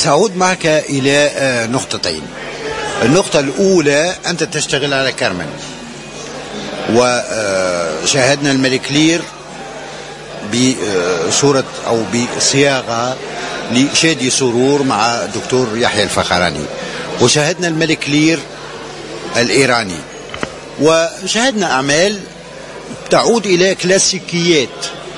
سأعود معك إلى آه، نقطتين النقطة الأولى أنت تشتغل على كارمن وشاهدنا الملك لير بصورة أو بصياغة لشادي سرور مع الدكتور يحيى الفخراني وشاهدنا الملك لير الإيراني وشاهدنا أعمال تعود إلى كلاسيكيات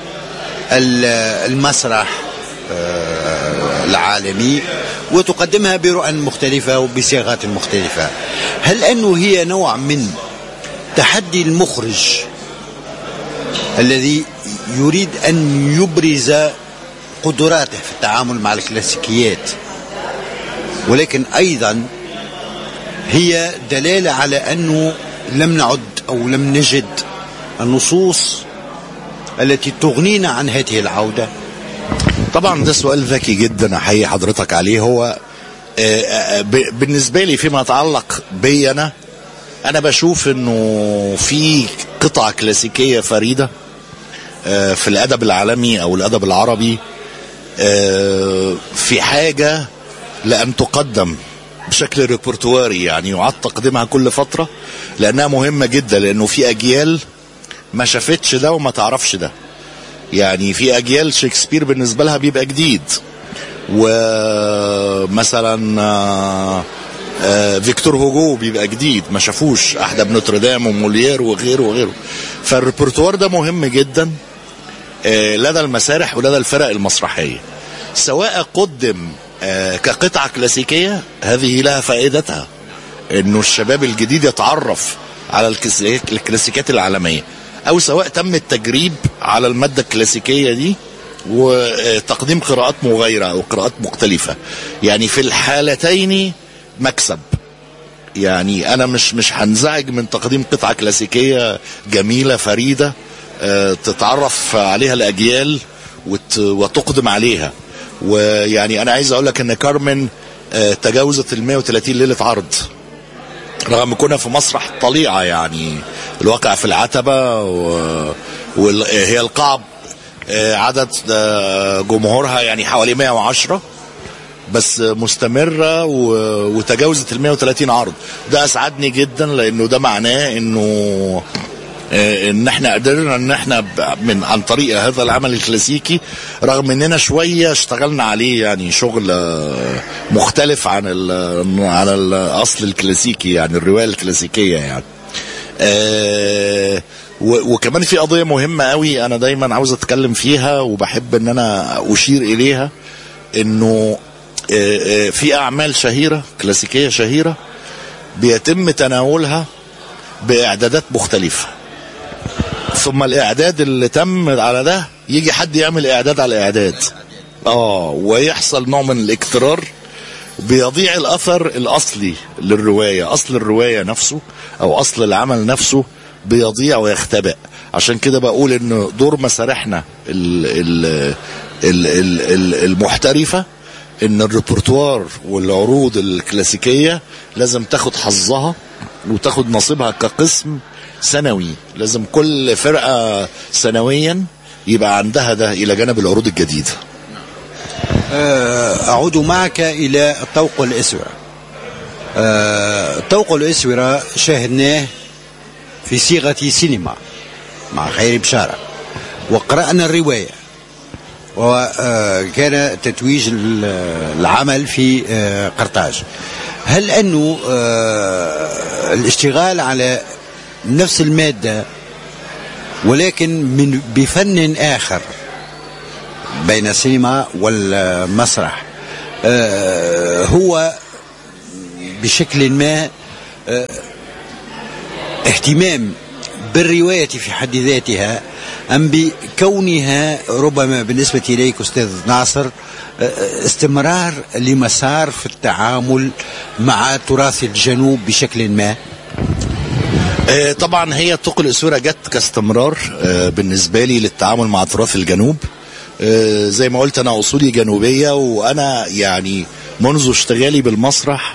المسرح آه، العالمي وتقدمها برؤى مختلفة وبصياغات مختلفة هل أنه هي نوع من تحدي المخرج الذي يريد أن يبرز قدراته في التعامل مع الكلاسيكيات ولكن أيضا هي دلالة على أنه لم نعد أو لم نجد النصوص التي تغنينا عن هذه العودة طبعا ده سؤال ذكي جدا احيي حضرتك عليه هو آه، آه، ب- بالنسبه لي فيما يتعلق بي انا انا بشوف انه في قطعه كلاسيكيه فريده آه، في الادب العالمي او الادب العربي آه، في حاجه لان تقدم بشكل ريبرتواري يعني يعاد تقديمها كل فتره لانها مهمه جدا لانه في اجيال ما شافتش ده وما تعرفش ده يعني في اجيال شكسبير بالنسبه لها بيبقى جديد ومثلا آه، آه، فيكتور هوجو بيبقى جديد ما شافوش احدى بنوتردام وموليير وغيره وغيره فالريperتوار ده مهم جدا آه، لدى المسارح ولدى الفرق المسرحيه سواء قدم آه، كقطعه كلاسيكيه هذه لها فائدتها انه الشباب الجديد يتعرف على الكلاسيك- الكلاسيكيات العالميه او سواء تم التجريب على الماده الكلاسيكيه دي وتقديم قراءات مغايره او قراءات مختلفه يعني في الحالتين مكسب يعني انا مش مش هنزعج من تقديم قطعه كلاسيكيه جميله فريده آه، تتعرف عليها الاجيال وت- وتقدم عليها ويعني انا عايز اقول لك ان كارمن آه، تجاوزت ال 130 ليله عرض رغم كنا في مسرح طليعة يعني الواقع في العتبة وهي القاعة آه، عدد آه، جمهورها يعني حوالي 110 بس مستمرة و- وتجاوزت ال 130 عرض ده أسعدني جدا لأنه ده معناه إنه آه، ان احنا قدرنا ان احنا ب- من عن طريق هذا العمل الكلاسيكي رغم اننا شويه اشتغلنا عليه يعني شغل آه، مختلف عن ال عن الاصل الكلاسيكي يعني الروايه الكلاسيكيه يعني آه، و- وكمان في قضيه مهمه قوي انا دايما عاوز اتكلم فيها وبحب ان انا اشير اليها انه آه، آه، في اعمال شهيره كلاسيكيه شهيره بيتم تناولها باعدادات مختلفه ثم الاعداد اللي تم على ده يجي حد يعمل اعداد على اعداد اه ويحصل نوع من الاكترار بيضيع الاثر الاصلي للروايه اصل الروايه نفسه او اصل العمل نفسه بيضيع ويختبئ عشان كده بقول ان دور مسارحنا ال ال ال ال ال المحترفه ان الريperتوار والعروض الكلاسيكيه لازم تاخد حظها وتاخد نصيبها كقسم سنوي لازم كل فرقه سنويا يبقى عندها ده الى جانب العروض الجديده آه، أعود معك إلى الطوق والإسورة آه، الطوق والإسورة شاهدناه في صيغة سينما مع خير بشارة وقرأنا الرواية وكان تتويج ال- العمل في آه، قرطاج هل أنه آه، الاشتغال على نفس المادة ولكن من بفن آخر بين السينما والمسرح آه، هو بشكل ما آه، اهتمام بالرواية في حد ذاتها أم بكونها ربما بالنسبة إليك أستاذ ناصر آه، استمرار لمسار في التعامل مع تراث الجنوب بشكل ما آه، طبعا هي طوق الاسوره جت كاستمرار آه، بالنسبه لي للتعامل مع تراث الجنوب آه، زي ما قلت انا اصولي جنوبيه وانا يعني منذ اشتغالي بالمسرح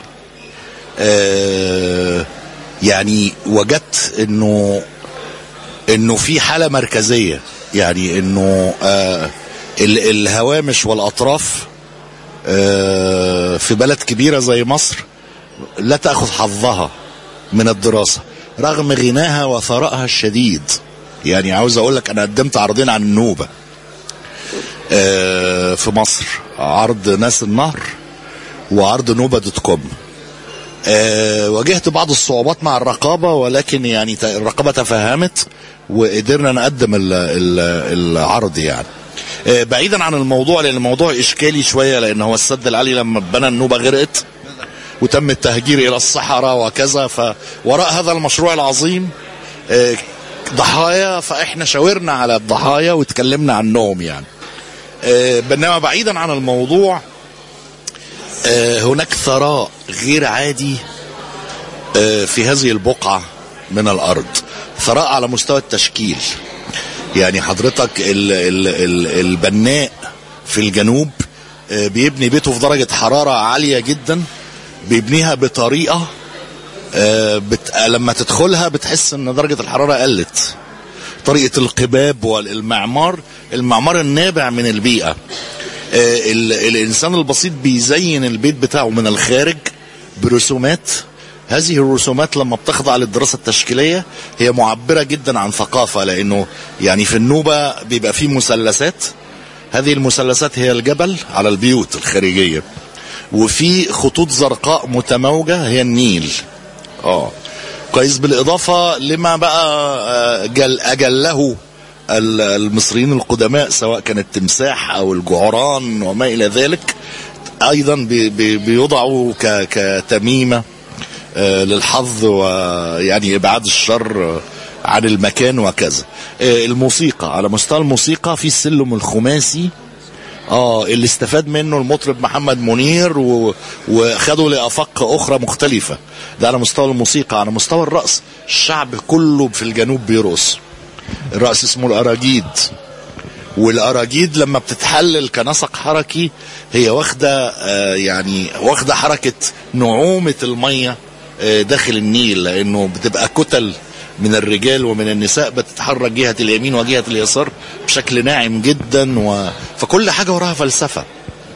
آه، يعني وجدت انه انه في حاله مركزيه يعني انه آه، ال- الهوامش والاطراف آه، في بلد كبيرة زي مصر لا تأخذ حظها من الدراسة رغم غناها وثرائها الشديد يعني عاوز اقول لك انا قدمت عرضين عن النوبة آه، في مصر عرض ناس النهر وعرض نوبة دوت كوم آه، واجهت بعض الصعوبات مع الرقابة ولكن يعني ت- الرقابة تفهمت وقدرنا نقدم ال- ال- العرض يعني آه، بعيدا عن الموضوع لان الموضوع اشكالي شويه لان هو السد العالي لما بنى النوبه غرقت وتم التهجير الى الصحراء وكذا فوراء هذا المشروع العظيم آه، ضحايا فاحنا شاورنا على الضحايا واتكلمنا عنهم يعني آه، بينما بعيدا عن الموضوع آه، هناك ثراء غير عادي آه، في هذه البقعة من الأرض ثراء على مستوى التشكيل يعني حضرتك ال ال ال البناء في الجنوب آه، بيبني بيته في درجة حرارة عالية جدا بيبنيها بطريقة آه، بت... لما تدخلها بتحس ان درجة الحرارة قلت طريقة القباب والمعمار المعمار النابع من البيئة آه، ال... الإنسان البسيط بيزين البيت بتاعه من الخارج برسومات هذه الرسومات لما بتخضع للدراسة التشكيلية هي معبرة جدا عن ثقافة لأنه يعني في النوبة بيبقى فيه مثلثات هذه المثلثات هي الجبل على البيوت الخارجية وفي خطوط زرقاء متموجة هي النيل اه كويس بالإضافة لما بقى آه، جل أجله ال- المصريين القدماء سواء كان التمساح أو الجعران وما إلى ذلك أيضا بي- بي- بيوضعوا ك- كتميمة آه، للحظ ويعني إبعاد الشر آه، عن المكان وكذا آه، الموسيقى على مستوى الموسيقى في السلم الخماسي اه اللي استفاد منه المطرب محمد منير و... وخده لافاق اخرى مختلفه ده على مستوى الموسيقى على مستوى الرقص الشعب كله في الجنوب بيرقص الرقص اسمه الاراجيد والاراجيد لما بتتحلل كنسق حركي هي واخده آه يعني واخده حركه نعومه الميه آه داخل النيل لانه بتبقى كتل من الرجال ومن النساء بتتحرك جهه اليمين وجهه اليسار بشكل ناعم جدا و... فكل حاجه وراها فلسفه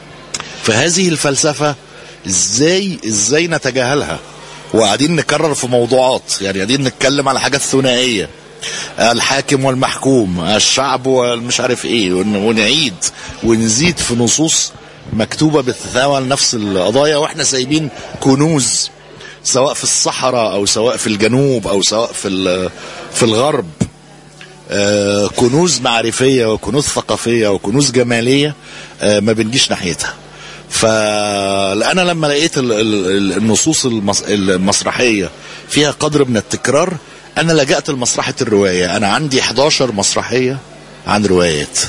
فهذه الفلسفه ازاي ازاي نتجاهلها وقاعدين نكرر في موضوعات يعني قاعدين نتكلم على حاجات ثنائيه الحاكم والمحكوم الشعب والمش عارف ايه ون- ونعيد ونزيد في نصوص مكتوبه بتتناول نفس القضايا واحنا سايبين كنوز سواء في الصحراء او سواء في الجنوب او سواء في ال- في الغرب آه، كنوز معرفيه وكنوز ثقافيه وكنوز جماليه آه، ما بنجيش ناحيتها فانا لما لقيت ال- ال- ال- النصوص المس- المسرحيه فيها قدر من التكرار انا لجأت لمسرحيه الروايه انا عندي 11 مسرحيه عن روايات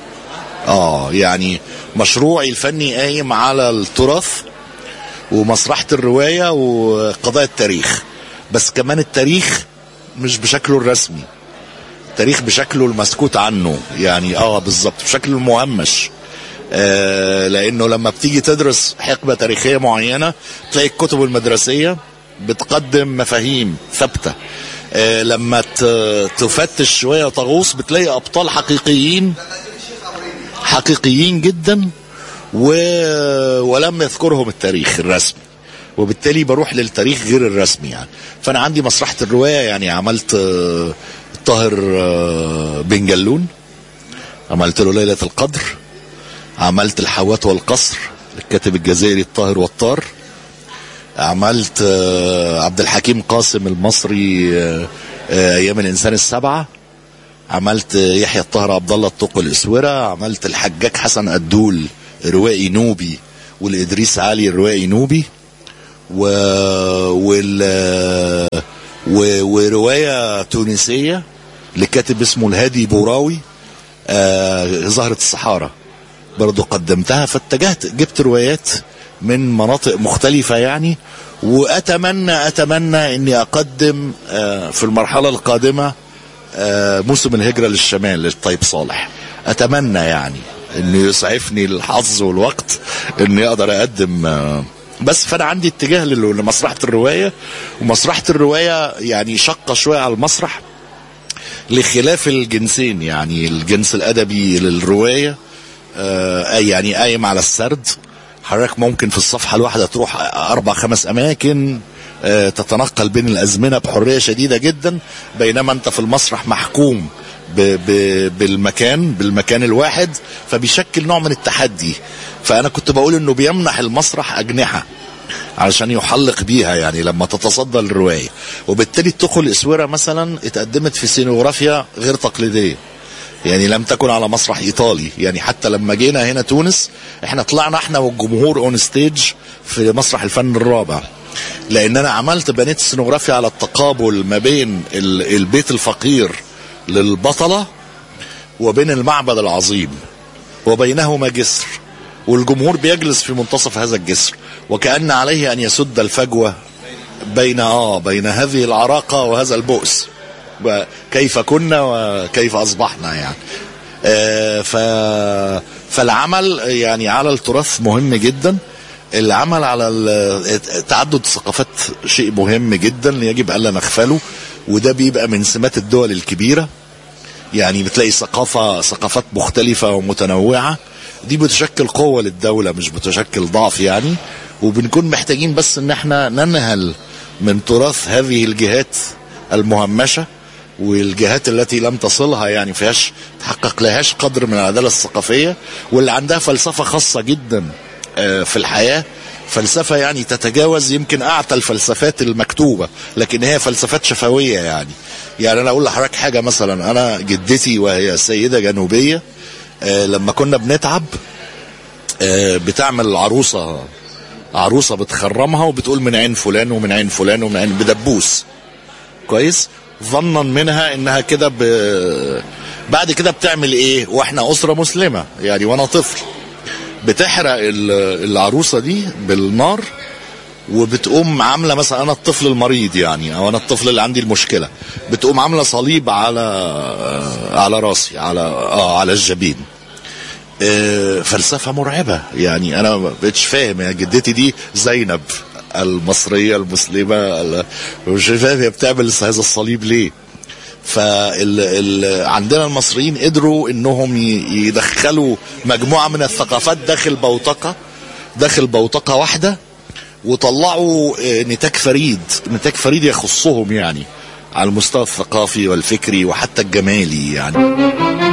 اه يعني مشروعي الفني قايم على التراث ومسرحة الرواية وقضايا التاريخ بس كمان التاريخ مش بشكله الرسمي التاريخ بشكله المسكوت عنه يعني اه بالظبط بشكله المهمش آه لانه لما بتيجي تدرس حقبة تاريخية معينة تلاقي الكتب المدرسية بتقدم مفاهيم ثابتة آه لما ت- تفتش شوية تغوص بتلاقي ابطال حقيقيين حقيقيين جدا و... ولم يذكرهم التاريخ الرسمي وبالتالي بروح للتاريخ غير الرسمي يعني فانا عندي مسرحه الروايه يعني عملت آه، طاهر آه، بن جلون عملت له ليله القدر عملت الحوات والقصر الكاتب الجزائري الطاهر والطار عملت آه، عبد الحكيم قاسم المصري آه، آه، ايام الانسان السبعه عملت يحيى الطاهر عبد الله الطوق الاسوره عملت الحجاج حسن الدول روائي نوبي والادريس علي روائي نوبي و... وال... و... وروايه تونسيه لكاتب اسمه الهادي بوراوي آه زهره الصحارى برضو قدمتها فاتجهت جبت روايات من مناطق مختلفة يعني وأتمنى أتمنى أني أقدم آه، في المرحلة القادمة آه، موسم الهجرة للشمال للطيب صالح أتمنى يعني أنه يسعفني الحظ والوقت أني أقدر أقدم آه، بس فأنا عندي اتجاه لل- لمسرحة الرواية ومسرحة الرواية يعني شقة شوية على المسرح لخلاف الجنسين يعني الجنس الأدبي للرواية آه، يعني قايم على السرد حضرتك ممكن في الصفحه الواحده تروح اربع خمس اماكن آه، تتنقل بين الازمنه بحريه شديده جدا بينما انت في المسرح محكوم ب ب بالمكان بالمكان الواحد فبيشكل نوع من التحدي فانا كنت بقول انه بيمنح المسرح اجنحه علشان يحلق بيها يعني لما تتصدى للروايه وبالتالي التخل الاسوره مثلا اتقدمت في سينوغرافيا غير تقليديه يعني لم تكن على مسرح ايطالي يعني حتى لما جينا هنا تونس احنا طلعنا احنا والجمهور اون ستيج في مسرح الفن الرابع لان انا عملت بنيت السينوغرافيا على التقابل ما بين ال- البيت الفقير للبطله وبين المعبد العظيم وبينهما جسر والجمهور بيجلس في منتصف هذا الجسر وكأن عليه أن يسد الفجوة بين آه بين هذه العراقة وهذا البؤس كيف كنا وكيف أصبحنا يعني آه ف فالعمل يعني على التراث مهم جدا العمل على ال- تعدد الثقافات شيء مهم جدا يجب ألا نغفله وده بيبقى من سمات الدول الكبيره يعني بتلاقي ثقافة ثقافات مختلفة ومتنوعة دي بتشكل قوة للدولة مش بتشكل ضعف يعني وبنكون محتاجين بس ان احنا ننهل من تراث هذه الجهات المهمشة والجهات التي لم تصلها يعني فيهاش تحقق لهاش قدر من العدالة الثقافية واللي عندها فلسفة خاصة جدا آه، في الحياة فلسفة يعني تتجاوز يمكن أعتى الفلسفات المكتوبة لكن هي فلسفات شفوية يعني يعني أنا أقول لحضرتك حاجة مثلا أنا جدتي وهي سيدة جنوبية آه، لما كنا بنتعب آه، بتعمل عروسة عروسة بتخرمها وبتقول من عين فلان ومن عين فلان ومن عين بدبوس كويس ظنا منها انها كده ب... بعد كده بتعمل ايه واحنا اسره مسلمه يعني وانا طفل بتحرق ال- العروسه دي بالنار وبتقوم عامله مثلا انا الطفل المريض يعني او انا الطفل اللي عندي المشكله بتقوم عامله صليب على على راسي على اه على الجبين آه، فلسفه مرعبه يعني انا ما بقتش فاهم يعني جدتي دي زينب المصريه المسلمه ال- مش فاهم هي بتعمل هذا الصليب ليه فال ال... عندنا المصريين قدروا انهم ي- يدخلوا مجموعه من الثقافات داخل بوتقه داخل بوتقه واحده وطلعوا آه، نتاج فريد نتاج فريد يخصهم يعني على المستوى الثقافي والفكري وحتى الجمالي يعني